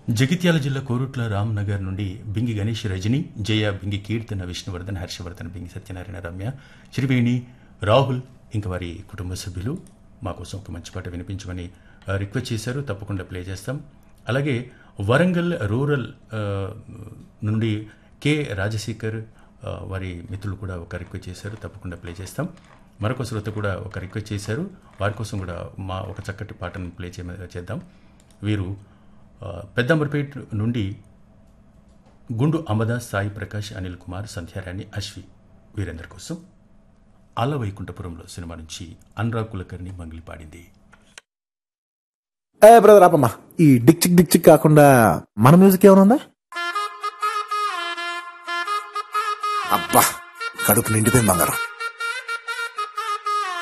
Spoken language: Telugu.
జగిత్యాల జిల్లా కోరుట్ల రామ్నగర్ నుండి బింగి గణేష్ రజని జయ బింగి కీర్తన విష్ణువర్ధన్ హర్షవర్ధన్ బింగి సత్యనారాయణ రమ్య శ్రీవేణి రాహుల్ ఇంకా వారి కుటుంబ సభ్యులు మా కోసం ఒక మంచి పాట వినిపించమని ఆ, రిక్వెస్ట్ చేశారు తప్పకుండా ప్లే చేస్తాం అలాగే వరంగల్ రూరల్ ఆ, నుండి కె రాజశేఖర్ ఆ, వారి మిత్రులు కూడా ఒక రిక్వెస్ట్ చేశారు తప్పకుండా ప్లే చేస్తాం మరొక శ్రోత కూడా ఒక రిక్వెస్ట్ చేశారు వారి కోసం కూడా మా ఒక చక్కటి పాటను ప్లే చేయమ చేద్దాం వీరు ఆ, పెద్దంబర్పేట్ నుండి గుండు అమదాస్ సాయి ప్రకాష్ అనిల్ కుమార్ సంధ్యారాణి అశ్వి వీరందరి కోసం అల్ల వైకుంఠపురంలో సినిమా నుంచి అనురాగ్ కులకర్ణి మంగిలి పాడింది ఏ బ్రదర్ ఆపమ్మా ఈ డిక్ చిక్ డిక్ చిక్ కాకుండా మన మ్యూజిక్ ఏమైనా ఉందా అబ్బా కడుపు నిండిపోయింది బంగారం